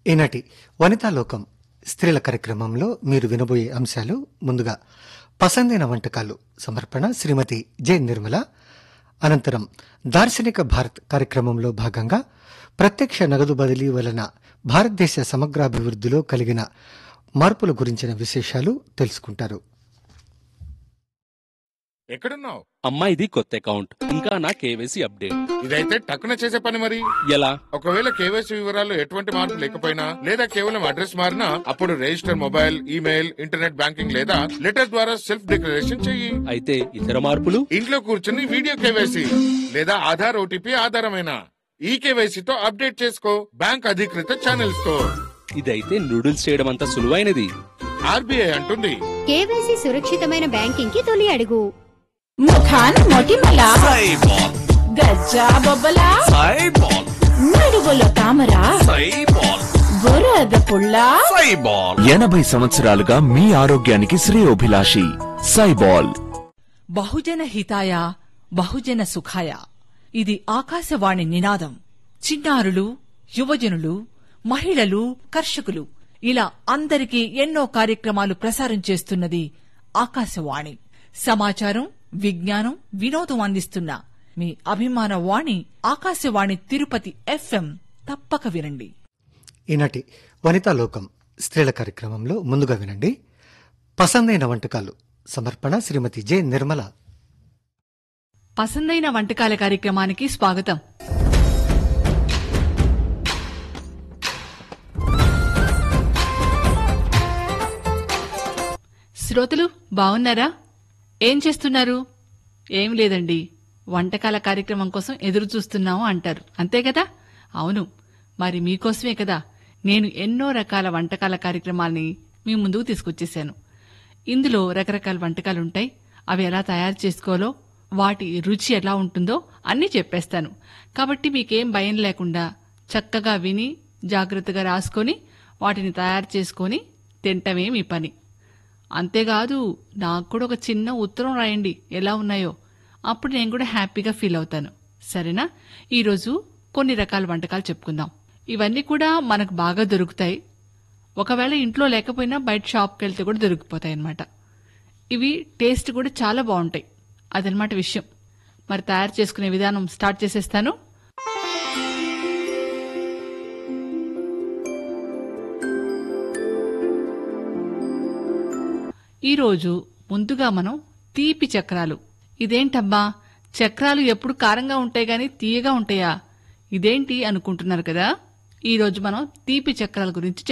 ఈనాటి వనితా లోకం స్త్రీల కార్యక్రమంలో మీరు వినబోయే అంశాలు ముందుగా పసందైన వంటకాలు సమర్పణ శ్రీమతి జె నిర్మల అనంతరం దార్శనిక భారత్ కార్యక్రమంలో భాగంగా ప్రత్యక్ష నగదు బదిలీ వలన భారతదేశ సమగ్రాభివృద్ధిలో కలిగిన మార్పుల గురించిన విశేషాలు తెలుసుకుంటారు ఎక్కడున్నావు అమ్మాయిది కొత్త అకౌంట్ ఇంకా నా కేవైసీ అప్డేట్ ఇదైతే టక్కున చేసే పని మరి ఎలా ఒకవేళ కేవైసీ వివరాలు ఎటువంటి మార్పు లేకపోయినా లేదా కేవలం అడ్రస్ మారినా అప్పుడు register mobile email internet banking లేదా లెటర్ ద్వారా సెల్ఫ్ డిక్లరేషన్ చెయ్యి అయితే ఇతర మార్పులు ఇంట్లో కూర్చుని వీడియో కేవైసీ లేదా ఆధార్ ఓటీపీ ఆధారమైన ఈ కేవైసీతో అప్డేట్ చేసుకో బ్యాంక్ అధికృత ఛానల్స్ తో ఇదైతే నూడిల్స్ చేయడం అంత సులువైనది ఆర్బీఐ అంటుంది కేవైసీ సురక్షితమైన బ్యాంకింగ్ కి తొలి అడుగు ముఖాన్ మొటిమల గజ్జా బొబ్బల నడుగులో తామర బురద పుల్ల ఎనభై సంవత్సరాలుగా మీ ఆరోగ్యానికి శ్రేయోభిలాషి సైబాల్ బహుజన హితాయ బహుజన సుఖాయ ఇది ఆకాశవాణి నినాదం చిన్నారులు యువజనులు మహిళలు కర్షకులు ఇలా అందరికీ ఎన్నో కార్యక్రమాలు ప్రసారం చేస్తున్నది ఆకాశవాణి సమాచారం విజ్ఞానం వినోదం అందిస్తున్న మీ అభిమాన వాణి ఆకాశవాణి తిరుపతి ఎఫ్ఎం తప్పక వినండి ఈనాటి వనితా లోకం స్త్రీల కార్యక్రమంలో ముందుగా వినండి పసందైన వంటకాలు సమర్పణ శ్రీమతి జె నిర్మల పసందైన వంటకాల కార్యక్రమానికి స్వాగతం శ్రోతలు బాగున్నారా ఏం చేస్తున్నారు ఏం లేదండి వంటకాల కార్యక్రమం కోసం ఎదురు చూస్తున్నాము అంటారు అంతే కదా అవును మరి మీకోసమే కదా నేను ఎన్నో రకాల వంటకాల కార్యక్రమాల్ని మీ ముందుకు తీసుకొచ్చేసాను ఇందులో రకరకాల వంటకాలుంటాయి అవి ఎలా తయారు చేసుకోవాలో వాటి రుచి ఎలా ఉంటుందో అన్నీ చెప్పేస్తాను కాబట్టి మీకేం భయం లేకుండా చక్కగా విని జాగ్రత్తగా రాసుకొని వాటిని తయారు చేసుకొని తింటమే మీ పని అంతేకాదు నాకు కూడా ఒక చిన్న ఉత్తరం రాయండి ఎలా ఉన్నాయో అప్పుడు నేను కూడా హ్యాపీగా ఫీల్ అవుతాను సరేనా ఈరోజు కొన్ని రకాల వంటకాలు చెప్పుకుందాం ఇవన్నీ కూడా మనకు బాగా దొరుకుతాయి ఒకవేళ ఇంట్లో లేకపోయినా బయట షాప్కి వెళ్తే కూడా దొరికిపోతాయి అన్నమాట ఇవి టేస్ట్ కూడా చాలా బాగుంటాయి అదనమాట విషయం మరి తయారు చేసుకునే విధానం స్టార్ట్ చేసేస్తాను ఈరోజు ముందుగా మనం తీపి చక్రాలు ఇదేంటబ్బా చక్రాలు ఎప్పుడు కారంగా ఉంటాయి గాని తీయగా ఉంటాయా ఇదేంటి అనుకుంటున్నారు కదా ఈరోజు మనం తీపి చక్రాల గురించి